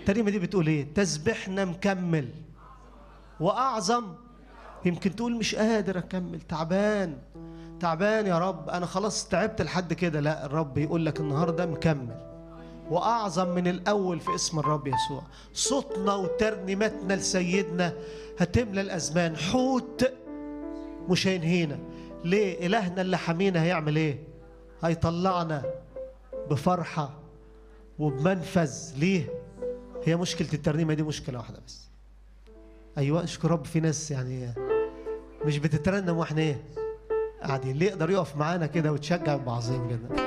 الترنيمه دي بتقول ايه تسبحنا مكمل واعظم يمكن تقول مش قادر اكمل تعبان تعبان يا رب انا خلاص تعبت لحد كده لا الرب يقول لك النهارده مكمل واعظم من الاول في اسم الرب يسوع صوتنا وترنيمتنا لسيدنا هتملى الازمان حوت مش هينهينا ليه الهنا اللي حمينا هيعمل ايه هيطلعنا بفرحه وبمنفذ ليه هي مشكله الترنيمه دي مشكله واحده بس ايوه اشكر رب في ناس يعني مش بتترنم واحنا ايه قاعدين اللي يقدر يقف معانا كده وتشجع بعظيم جدا